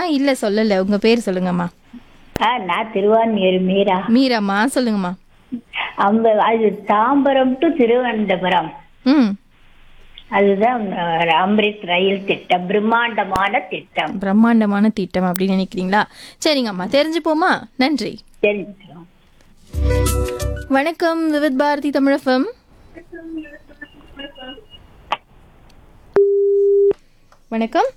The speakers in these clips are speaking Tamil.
இல்ல சொல்லல உங்க பேர் சொல்லுங்கம்மா ஆ நான் திருவான்மியூர் மீரா மீராம்மா சொல்லுங்கம்மா அந்த அது தாம்பரம் டு திருவனந்தபுரம் ம் அதுதான் அஹ், அம்ரித் ரயில் திட்டம் பிரம்மாண்டமான திட்டம் பிரம்மாண்டமான திட்டம் அப்படின்னு நினைக்கிறீங்களா சரிங்கம்மா தெரிஞ்சுப்போமா நன்றி தெரிஞ்சுக்கிறோம் வணக்கம் விவித் பாரதி தமிழஃபம் வணக்கம்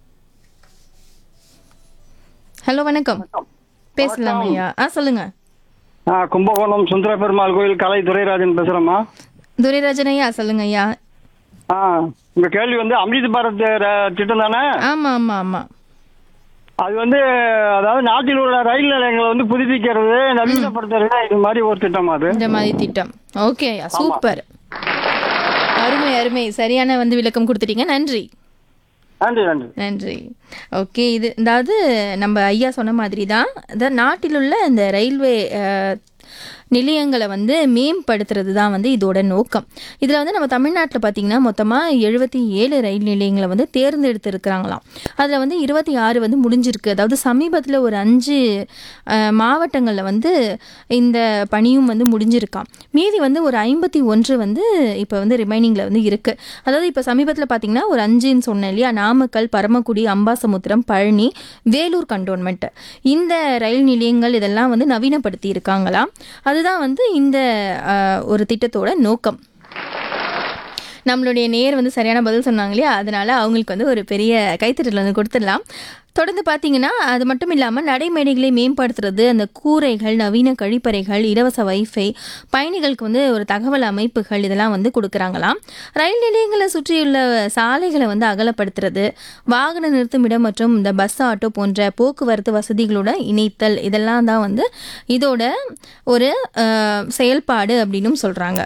ஹலோ வணக்கம் பேசலாம் ஐயா ஆ சொல்லுங்க ஆ கும்பகோணம் சுந்தர பெருமாள் கோயில் கலை துரைராஜன் பேசுறேம்மா துரைராஜன் ஐயா சொல்லுங்க ஐயா ஆ உங்க கேள்வி வந்து அமிர்த் பாரத் ர- திட்டம் தானே ஆமா ஆமா ஆமா அது வந்து அதாவது நாட்டில் உள்ள ரயில் நிலையங்களை வந்து புதுப்பிக்கிறது நவீனப்படுத்துறது இது மாதிரி ஒரு திட்டம் அது இந்த மாதிரி திட்டம் ஓகே ஐயா சூப்பர் அருமை அருமை சரியான வந்து விளக்கம் கொடுத்துட்டீங்க நன்றி நன்றி நன்றி நன்றி ஓகே இது அதாவது நம்ம ஐயா சொன்ன மாதிரி தான் அதாவது நாட்டில் உள்ள இந்த ரயில்வே அஹ், நிலையங்களை வந்து மேம்படுத்துறது தான் வந்து இதோட நோக்கம் இதில் வந்து நம்ம தமிழ்நாட்டில் பார்த்தீங்கன்னா மொத்தமாக எழுபத்தி ஏழு ரயில் நிலையங்களை வந்து தேர்ந்தெடுத்திருக்கிறாங்களாம் அதில் வந்து இருபத்தி ஆறு வந்து முடிஞ்சிருக்கு அதாவது சமீபத்தில் ஒரு அஞ்சு மாவட்டங்களில் வந்து இந்த பணியும் வந்து முடிஞ்சிருக்காம் மீதி வந்து ஒரு ஐம்பத்தி ஒன்று வந்து இப்போ வந்து ரிமைனிங்கில் வந்து இருக்குது அதாவது இப்போ சமீபத்தில் பார்த்தீங்கன்னா ஒரு அஞ்சுன்னு சொன்னேன் இல்லையா நாமக்கல் பரமக்குடி அம்பாசமுத்திரம் பழனி வேலூர் கண்டோன்மெண்ட் இந்த ரயில் நிலையங்கள் இதெல்லாம் வந்து நவீனப்படுத்தி இருக்காங்களாம் அதுதான் வந்து இந்த அஹ், ஒரு திட்டத்தோட நோக்கம் நம்மளுடைய நேர் வந்து சரியான பதில் சொன்னாங்க இல்லையா அதனால அவங்களுக்கு வந்து ஒரு பெரிய கைத்தட்டல் வந்து கொடுத்துடலாம் தொடர்ந்து பார்த்தீங்கன்னா அது மட்டும் இல்லாமல் நடைமேடைகளை மேம்படுத்துறது அந்த கூரைகள் நவீன கழிப்பறைகள் இலவச வைஃபை பயணிகளுக்கு வந்து ஒரு தகவல் அமைப்புகள் இதெல்லாம் வந்து கொடுக்குறாங்களாம் ரயில் நிலையங்களை சுற்றியுள்ள சாலைகளை வந்து அகலப்படுத்துறது வாகன நிறுத்துமிடம் மற்றும் இந்த பஸ் ஆட்டோ போன்ற போக்குவரத்து வசதிகளோட இணைத்தல் இதெல்லாம் தான் வந்து இதோட ஒரு அஹ், செயல்பாடு அப்படின்னும் சொல்கிறாங்க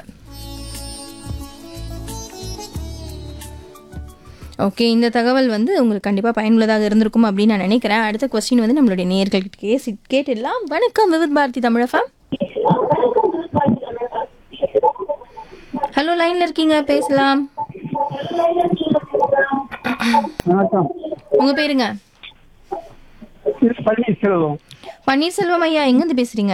ஓகே இந்த தகவல் வந்து உங்களுக்கு கண்டிப்பாக பயனுள்ளதாக இருந்திருக்கும் அப்படின்னு நான் நினைக்கிறேன் அடுத்த கொஸ்டின் வந்து நம்மளுடைய நேயர்கள்கிட்ட கேசி கேட்டுடலாம் வணக்கம் விவித் பாரதி தமிழஃபம் ஹலோ லைன்ல இருக்கீங்க பேசலாம் வணக்கம் உங்க பேருங்க பன்னீர்செல்வம் பன்னீர்செல்வம் ஐயா எங்கேருந்து பேசுறீங்க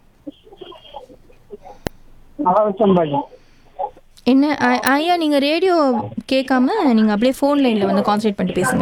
அவசம்பாடி என்ன ஐ- ஐயா நீங்க ரேடியோ கேட்காம நீங்க அப்படியே ஃபோன் லைன்ல வந்து கான்சன்ட்ரேட் பண்ணிட்டு பேசுங்க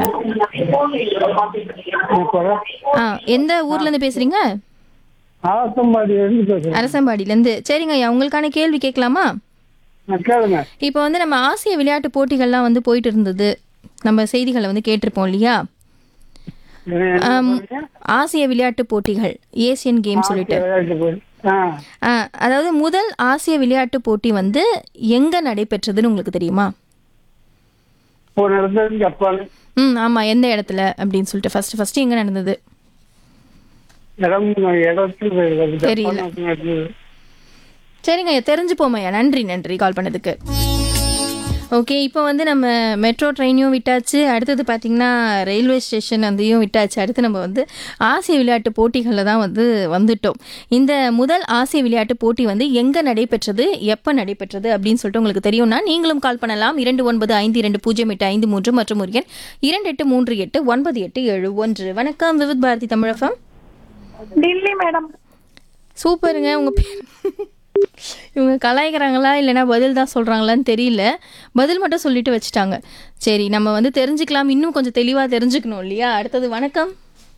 ஆ எந்த ஊர்ல இருந்து பேசுறீங்க அவசம்பாடி இருந்து பேசுறேன் அரசம்பாடியில இருந்து சரிங்க ஐயா உங்களுக்கான கேள்வி கேட்கலாமா கேளுங்க இப்போ வந்து நம்ம ஆசிய விளையாட்டு போட்டிகள்லாம் வந்து போயிட்டு இருந்தது நம்ம செய்திகளை வந்து கேட்டிருப்போம் இல்லையா ஆம், ஆசிய விளையாட்டு போட்டிகள் ஏசியன் கேம் சொல்லிட்டு ஆ ஆ, அதாவது முதல் ஆசிய விளையாட்டு போட்டி வந்து எங்க நடைபெற்றதுன்னு உங்களுக்கு தெரியுமா ஒரு இடத்துல ஜப்பான் ம் ஆமா எந்த இடத்துல அப்படின்னு சொல்லிட்டு ஃபர்ஸ்ட் ஃபர்ஸ்ட் எங்க நடந்தது இடம் இடத்துல தெரியல. சரிங்க ஐயா தெரிஞ்சுப்போம் ஐயா நன்றி நன்றி கால் பண்ணதுக்கு ஓகே இப்போ வந்து நம்ம மெட்ரோ ட்ரெயினையும் விட்டாச்சு அடுத்தது பார்த்திங்கன்னா ரயில்வே ஸ்டேஷன் அதையும் விட்டாச்சு அடுத்து நம்ம வந்து ஆசிய விளையாட்டு போட்டிகளில் தான் வந்து வந்துட்டோம் இந்த முதல் ஆசிய விளையாட்டு போட்டி வந்து எங்கே நடைபெற்றது எப்போ நடைபெற்றது அப்படின்னு சொல்லிட்டு உங்களுக்கு தெரியும்னா நீங்களும் கால் பண்ணலாம் இரண்டு ஒன்பது ஐந்து இரண்டு பூஜ்ஜியம் எட்டு ஐந்து மூன்று மற்றும் ஒரு எண் இரண்டு எட்டு மூன்று எட்டு ஒன்பது எட்டு ஏழு ஒன்று வணக்கம் விவித் பாரதி தமிழகம் டில்லி மேடம் சூப்பருங்க உங்க பேர் இவங்க கலாய்க்கிறாங்களா இல்லைன்னா பதில் தான் சொல்றாங்களான்னு தெரியல பதில் மட்டும் சொல்லிட்டு வச்சுட்டாங்க சரி நம்ம வந்து தெரிஞ்சுக்கலாம் இன்னும் கொஞ்சம் தெளிவா தெரிஞ்சுக்கணும் இல்லையா அடுத்தது வணக்கம்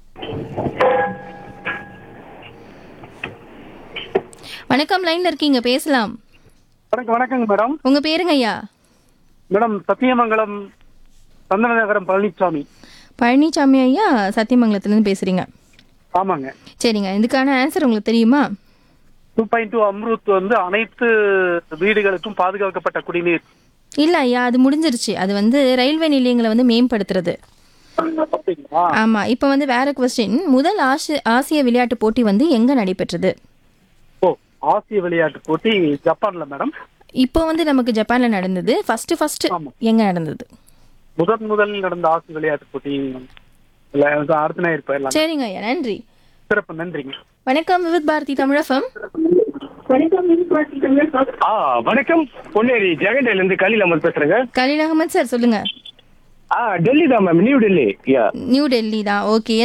வணக்கம் லைன்ல இருக்கீங்க பேசலாம் வணக்கம் வணக்கங்க மேடம் உங்க பேருங்க ஐயா மேடம் சத்தியமங்கலம் சந்தனநகரம் பழனிசாமி பழனிசாமி ஐயா சத்தியமங்கலத்துலேருந்து பேசுறீங்க ஆமாங்க சரிங்க இதுக்கான ஆன்சர் உங்களுக்கு தெரியுமா டூ பாயிண்ட் டூ அம்ருத் வந்து அனைத்து வீடுகளுக்கும் பாதுகாக்கப்பட்ட குடிநீர் இல்ல ஐயா அது முடிஞ்சிருச்சு அது வந்து ரயில்வே நிலையங்களை வந்து மேம்படுத்துறது அப்படிங்களா ஆமா இப்போ வந்து வேற கொஸ்டின் முதல் ஆசி ஆசிய விளையாட்டு போட்டி வந்து எங்க நடைபெற்றது ஓ ஆசிய விளையாட்டு போட்டி ஜப்பான்ல மேடம் இப்போ வந்து நமக்கு ஜப்பான்ல நடந்தது ஃபர்ஸ்ட் ஃபர்ஸ்ட் ஆமா. எங்க நடந்தது முதன் முதலில் நடந்த ஆசிய விளையாட்டு போட்டி இல்ல, அது அடுத்த ஞாயிறு போயிடலாம் சரிங்க ஐயா நன்றி சிறப்பு நன்றிங்க வணக்கம் விவித் பாரதி தமிழகம் ஆ வணக்கம் பொன்னேரி ஜெகண்டையில இருந்து கலில் அமர் பேசுறேங்க கலீல் அகமது சார் சொல்லுங்க ஆ டெல்லி தான் ma'am new Delhi yeah new Delhi தான் ஓகே